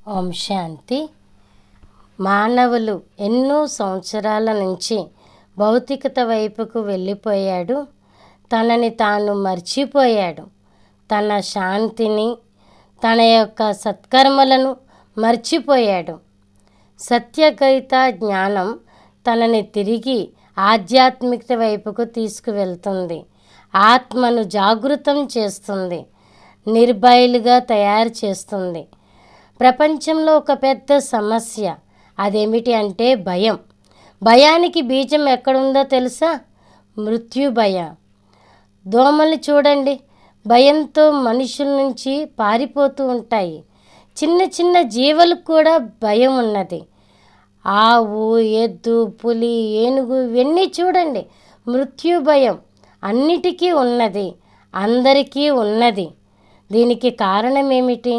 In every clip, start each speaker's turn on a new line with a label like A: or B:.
A: ఓం శాంతి మానవులు ఎన్నో సంవత్సరాల నుంచి భౌతికత వైపుకు వెళ్ళిపోయాడు తనని తాను మర్చిపోయాడు తన శాంతిని తన యొక్క సత్కర్మలను మర్చిపోయాడు సత్యగీత జ్ఞానం తనని తిరిగి ఆధ్యాత్మికత వైపుకు తీసుకువెళ్తుంది ఆత్మను జాగృతం చేస్తుంది నిర్భయులుగా తయారు చేస్తుంది ప్రపంచంలో ఒక పెద్ద సమస్య అదేమిటి అంటే భయం భయానికి బీజం ఎక్కడుందో తెలుసా మృత్యు భయం దోమల్ని చూడండి భయంతో మనుషుల నుంచి పారిపోతూ ఉంటాయి చిన్న చిన్న జీవులకు కూడా భయం ఉన్నది ఆవు ఎద్దు పులి ఏనుగు ఇవన్నీ చూడండి మృత్యు భయం అన్నిటికీ ఉన్నది అందరికీ ఉన్నది దీనికి కారణం ఏమిటి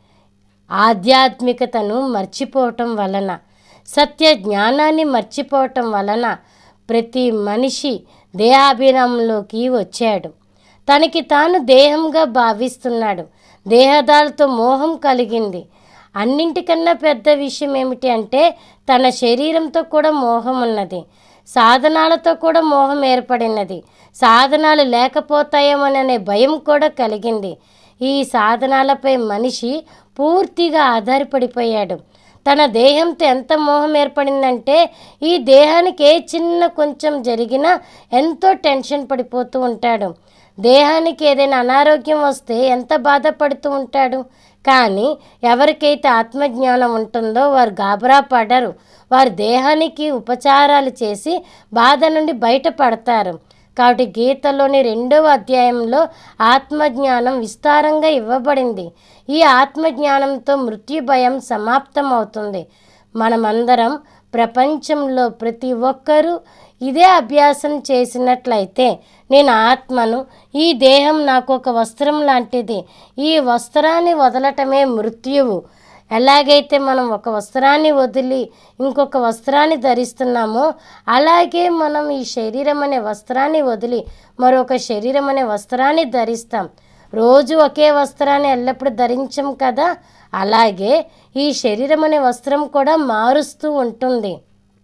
A: ఆధ్యాత్మికతను మర్చిపోవటం వలన సత్య జ్ఞానాన్ని మర్చిపోవటం వలన ప్రతి మనిషి దేహాభిరామంలోకి వచ్చాడు తనకి తాను దేహంగా భావిస్తున్నాడు దేహదాలతో మోహం కలిగింది అన్నింటికన్నా పెద్ద విషయం ఏమిటి అంటే తన శరీరంతో కూడా మోహం ఉన్నది సాధనాలతో కూడా మోహం ఏర్పడినది సాధనాలు లేకపోతాయేమోననే భయం కూడా కలిగింది ఈ సాధనాలపై మనిషి పూర్తిగా ఆధారపడిపోయాడు తన దేహంతో ఎంత మోహం ఏర్పడిందంటే ఈ దేహానికి ఏ చిన్న కొంచెం జరిగినా ఎంతో టెన్షన్ పడిపోతూ ఉంటాడు దేహానికి ఏదైనా అనారోగ్యం వస్తే ఎంత బాధపడుతూ ఉంటాడు కానీ ఎవరికైతే ఆత్మజ్ఞానం ఉంటుందో వారు గాబరా పడరు వారి దేహానికి ఉపచారాలు చేసి బాధ నుండి బయటపడతారు కాబట్టి గీతలోని రెండవ అధ్యాయంలో ఆత్మజ్ఞానం విస్తారంగా ఇవ్వబడింది ఈ ఆత్మజ్ఞానంతో మృత్యు భయం సమాప్తం అవుతుంది మనమందరం ప్రపంచంలో ప్రతి ఒక్కరూ ఇదే అభ్యాసం చేసినట్లయితే నేను ఆత్మను ఈ దేహం నాకు ఒక వస్త్రం లాంటిది ఈ వస్త్రాన్ని వదలటమే మృత్యువు ఎలాగైతే మనం ఒక వస్త్రాన్ని వదిలి ఇంకొక వస్త్రాన్ని ధరిస్తున్నామో అలాగే మనం ఈ శరీరం అనే వస్త్రాన్ని వదిలి మరొక శరీరం అనే వస్త్రాన్ని ధరిస్తాం రోజు ఒకే వస్త్రాన్ని ఎల్లప్పుడూ ధరించం కదా అలాగే ఈ శరీరం అనే వస్త్రం కూడా మారుస్తూ ఉంటుంది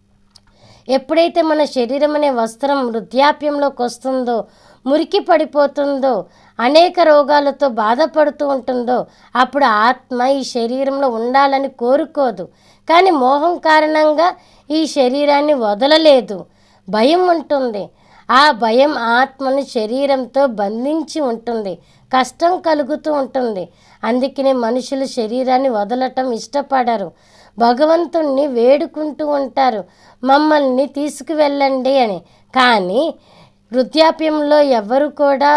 A: ఎప్పుడైతే మన శరీరం అనే వస్త్రం వృద్ధాప్యంలోకి వస్తుందో మురికి పడిపోతుందో అనేక రోగాలతో బాధపడుతూ ఉంటుందో అప్పుడు ఆత్మ ఈ శరీరంలో ఉండాలని కోరుకోదు కానీ మోహం కారణంగా ఈ శరీరాన్ని వదలలేదు భయం ఉంటుంది ఆ భయం ఆత్మను శరీరంతో బంధించి ఉంటుంది కష్టం కలుగుతూ ఉంటుంది అందుకనే మనుషులు శరీరాన్ని వదలటం ఇష్టపడరు భగవంతుణ్ణి వేడుకుంటూ ఉంటారు మమ్మల్ని తీసుకువెళ్ళండి అని కానీ వృద్ధాప్యంలో ఎవరు కూడా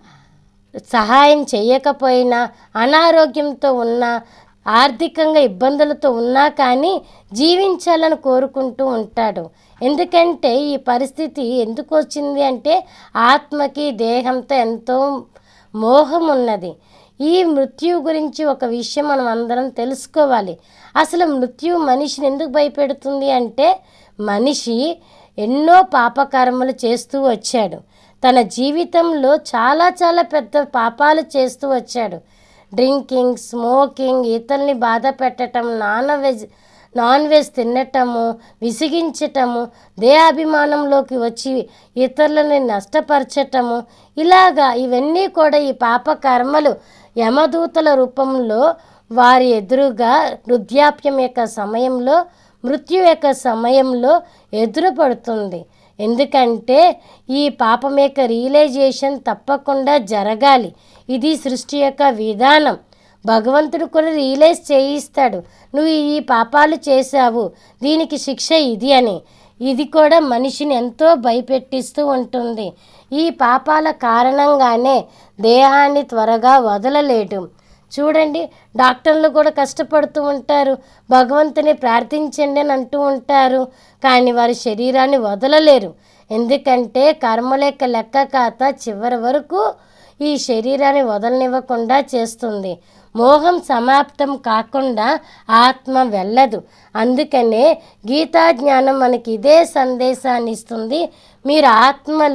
A: సహాయం చేయకపోయినా అనారోగ్యంతో ఉన్నా ఆర్థికంగా ఇబ్బందులతో ఉన్నా కానీ జీవించాలని కోరుకుంటూ ఉంటాడు ఎందుకంటే ఈ పరిస్థితి ఎందుకు వచ్చింది అంటే ఆత్మకి దేహంతో ఎంతో మోహం ఉన్నది ఈ మృత్యు గురించి ఒక విషయం మనం అందరం తెలుసుకోవాలి అసలు మృత్యు మనిషిని ఎందుకు భయపెడుతుంది అంటే మనిషి ఎన్నో పాపకర్మలు చేస్తూ వచ్చాడు తన జీవితంలో చాలా చాలా పెద్ద పాపాలు చేస్తూ వచ్చాడు డ్రింకింగ్ స్మోకింగ్ ఇతరుల్ని బాధ పెట్టడం నాన్ వెజ్ నాన్ వెజ్ తినటము విసిగించటము దేహాభిమానంలోకి వచ్చి ఇతరులని నష్టపరచటము ఇలాగా ఇవన్నీ కూడా ఈ పాప కర్మలు యమదూతల రూపంలో వారి ఎదురుగా వృద్ధాప్యం యొక్క సమయంలో మృత్యు యొక్క సమయంలో ఎదురుపడుతుంది ఎందుకంటే ఈ పాపం యొక్క రియలైజేషన్ తప్పకుండా జరగాలి ఇది సృష్టి యొక్క విధానం భగవంతుడు కూడా రియలైజ్ చేయిస్తాడు నువ్వు ఈ పాపాలు చేశావు దీనికి శిక్ష ఇది అని ఇది కూడా మనిషిని ఎంతో భయపెట్టిస్తూ ఉంటుంది ఈ పాపాల కారణంగానే దేహాన్ని త్వరగా వదలలేడు చూడండి డాక్టర్లు కూడా కష్టపడుతూ ఉంటారు భగవంతుని ప్రార్థించండి అని అంటూ ఉంటారు కానీ వారి శరీరాన్ని వదలలేరు ఎందుకంటే కర్మల యొక్క లెక్క ఖాతా చివరి వరకు ఈ శరీరాన్ని వదలనివ్వకుండా చేస్తుంది మోహం సమాప్తం కాకుండా ఆత్మ వెళ్ళదు అందుకనే గీతా జ్ఞానం మనకి ఇదే సందేశాన్ని ఇస్తుంది మీరు ఆత్మలు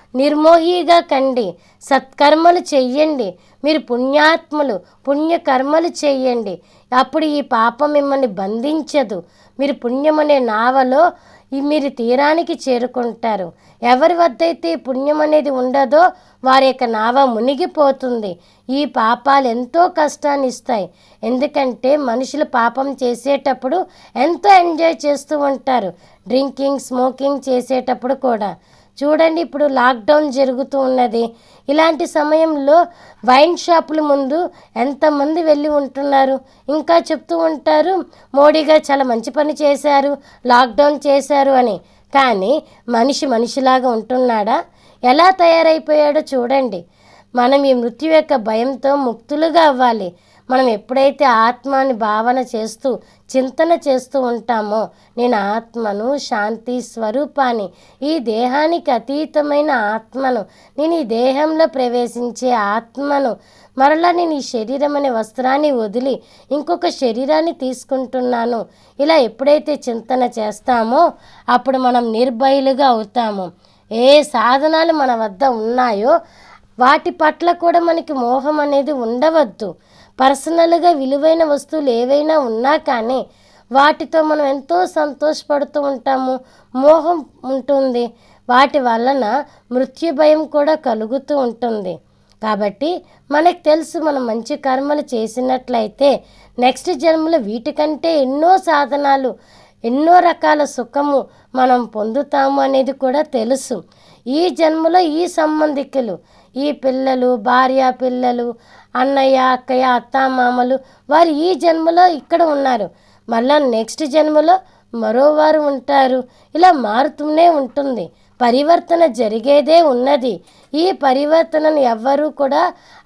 A: నిర్మోహిగా కండి సత్కర్మలు చెయ్యండి మీరు పుణ్యాత్ములు పుణ్యకర్మలు చెయ్యండి అప్పుడు ఈ పాపం మిమ్మల్ని బంధించదు మీరు పుణ్యమనే నావలో ఈ మీరు తీరానికి చేరుకుంటారు ఎవరి వద్దైతే ఈ పుణ్యం అనేది ఉండదో వారి యొక్క నావ మునిగిపోతుంది ఈ పాపాలు ఎంతో కష్టాన్ని ఇస్తాయి ఎందుకంటే మనుషులు పాపం చేసేటప్పుడు ఎంతో ఎంజాయ్ చేస్తూ ఉంటారు డ్రింకింగ్ స్మోకింగ్ చేసేటప్పుడు కూడా చూడండి ఇప్పుడు లాక్డౌన్ జరుగుతూ ఉన్నది ఇలాంటి సమయంలో వైన్ షాపుల ముందు ఎంతమంది వెళ్ళి ఉంటున్నారు ఇంకా చెప్తూ ఉంటారు మోడీ గారు చాలా మంచి పని చేశారు లాక్డౌన్ చేశారు అని కానీ మనిషి మనిషిలాగా ఉంటున్నాడా ఎలా తయారైపోయాడో చూడండి మనం ఈ మృత్యు యొక్క భయంతో ముక్తులుగా అవ్వాలి మనం ఎప్పుడైతే ఆత్మని భావన చేస్తూ చింతన చేస్తూ ఉంటామో నేను ఆత్మను శాంతి స్వరూపాన్ని ఈ దేహానికి అతీతమైన ఆత్మను నేను ఈ దేహంలో ప్రవేశించే ఆత్మను మరలా నేను ఈ శరీరం అనే వస్త్రాన్ని వదిలి ఇంకొక శరీరాన్ని తీసుకుంటున్నాను ఇలా ఎప్పుడైతే చింతన చేస్తామో అప్పుడు మనం నిర్భయులుగా అవుతాము ఏ సాధనాలు మన వద్ద ఉన్నాయో వాటి పట్ల కూడా మనకి మోహం అనేది ఉండవద్దు పర్సనల్గా విలువైన వస్తువులు ఏవైనా ఉన్నా కానీ వాటితో మనం ఎంతో సంతోషపడుతూ ఉంటాము మోహం ఉంటుంది వాటి వలన మృత్యు భయం కూడా కలుగుతూ ఉంటుంది కాబట్టి మనకు తెలుసు మనం మంచి కర్మలు చేసినట్లయితే నెక్స్ట్ జన్మలో వీటికంటే ఎన్నో సాధనాలు ఎన్నో రకాల సుఖము మనం పొందుతాము అనేది కూడా తెలుసు ఈ జన్మలో ఈ సంబంధికులు ఈ పిల్లలు భార్య పిల్లలు అన్నయ్య అక్కయ్య అత్త మామలు వారు ఈ జన్మలో ఇక్కడ ఉన్నారు మళ్ళా నెక్స్ట్ జన్మలో మరోవారు ఉంటారు ఇలా మారుతూనే ఉంటుంది పరివర్తన జరిగేదే ఉన్నది ఈ పరివర్తనను ఎవ్వరూ కూడా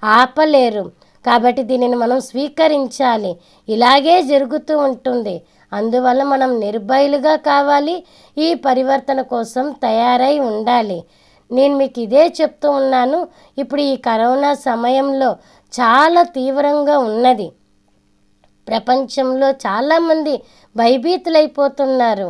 A: ఆపలేరు కాబట్టి దీనిని మనం స్వీకరించాలి ఇలాగే జరుగుతూ ఉంటుంది అందువల్ల మనం నిర్భయులుగా కావాలి ఈ పరివర్తన కోసం తయారై ఉండాలి నేను మీకు ఇదే చెప్తూ ఉన్నాను ఇప్పుడు ఈ కరోనా సమయంలో చాలా తీవ్రంగా ఉన్నది ప్రపంచంలో చాలామంది భయభీతులైపోతున్నారు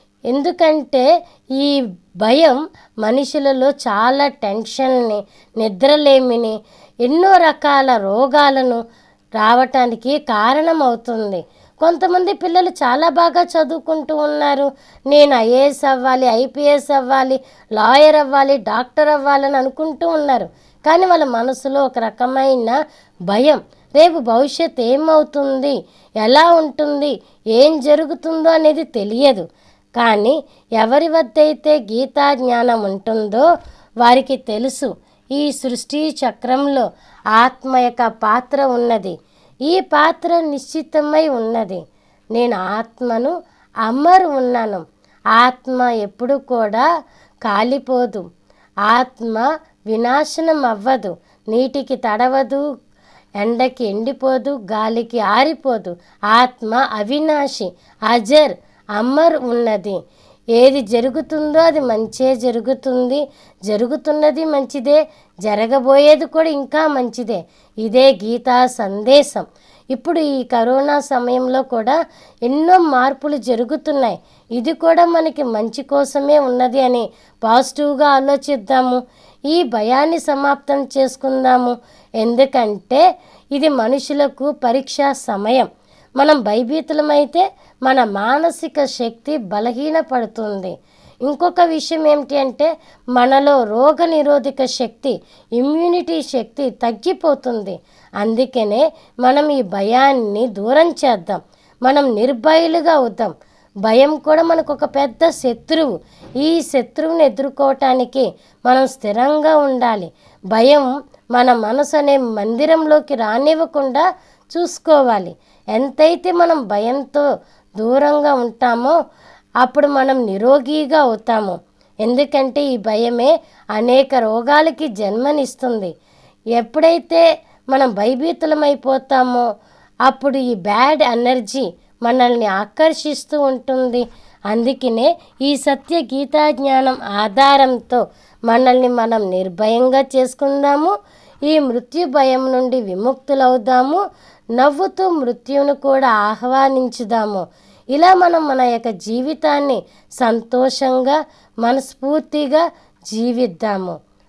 A: ఎందుకంటే ఈ భయం మనుషులలో చాలా టెన్షన్ని నిద్రలేమిని ఎన్నో రకాల రోగాలను రావటానికి కారణమవుతుంది కొంతమంది పిల్లలు చాలా బాగా చదువుకుంటూ ఉన్నారు నేను ఐఏఎస్ అవ్వాలి ఐపీఎస్ అవ్వాలి లాయర్ అవ్వాలి డాక్టర్ అవ్వాలని అనుకుంటూ ఉన్నారు కానీ వాళ్ళ మనసులో ఒక రకమైన భయం రేపు భవిష్యత్ ఏమవుతుంది ఎలా ఉంటుంది ఏం జరుగుతుందో అనేది తెలియదు కానీ ఎవరి వద్ద అయితే గీతా జ్ఞానం ఉంటుందో వారికి తెలుసు ఈ సృష్టి చక్రంలో ఆత్మ యొక్క పాత్ర ఉన్నది ఈ పాత్ర నిశ్చితమై ఉన్నది నేను ఆత్మను అమరు ఉన్నాను ఆత్మ ఎప్పుడు కూడా కాలిపోదు ఆత్మ వినాశనం అవ్వదు నీటికి తడవదు ఎండకి ఎండిపోదు గాలికి ఆరిపోదు ఆత్మ అవినాశి అజర్ అమర్ ఉన్నది ఏది జరుగుతుందో అది మంచే జరుగుతుంది జరుగుతున్నది మంచిదే జరగబోయేది కూడా ఇంకా మంచిదే ఇదే గీతా సందేశం ఇప్పుడు ఈ కరోనా సమయంలో కూడా ఎన్నో మార్పులు జరుగుతున్నాయి ఇది కూడా మనకి మంచి కోసమే ఉన్నది అని పాజిటివ్గా ఆలోచిద్దాము ఈ భయాన్ని సమాప్తం చేసుకుందాము ఎందుకంటే ఇది మనుషులకు పరీక్షా సమయం మనం భయభీతులమైతే మన మానసిక శక్తి బలహీనపడుతుంది ఇంకొక విషయం ఏమిటి అంటే మనలో రోగ నిరోధక శక్తి ఇమ్యూనిటీ శక్తి తగ్గిపోతుంది అందుకనే మనం ఈ భయాన్ని దూరం చేద్దాం మనం నిర్భయులుగా అవుతాం భయం కూడా మనకు ఒక పెద్ద శత్రువు ఈ శత్రువుని ఎదుర్కోవటానికి మనం స్థిరంగా ఉండాలి భయం మన మనసు అనే మందిరంలోకి రానివ్వకుండా చూసుకోవాలి ఎంతైతే మనం భయంతో దూరంగా ఉంటామో అప్పుడు మనం నిరోగిగా అవుతాము ఎందుకంటే ఈ భయమే అనేక రోగాలకి జన్మనిస్తుంది ఎప్పుడైతే మనం భయభీతులమైపోతామో అప్పుడు ఈ బ్యాడ్ ఎనర్జీ మనల్ని ఆకర్షిస్తూ ఉంటుంది అందుకనే ఈ సత్య గీతా జ్ఞానం ఆధారంతో మనల్ని మనం నిర్భయంగా చేసుకుందాము ఈ మృత్యు భయం నుండి విముక్తులవుదాము నవ్వుతూ మృత్యువును కూడా ఆహ్వానించుదాము ఇలా మనం మన యొక్క జీవితాన్ని సంతోషంగా మనస్ఫూర్తిగా జీవిద్దాము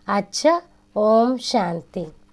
A: అచ్చ ఓం శాంతి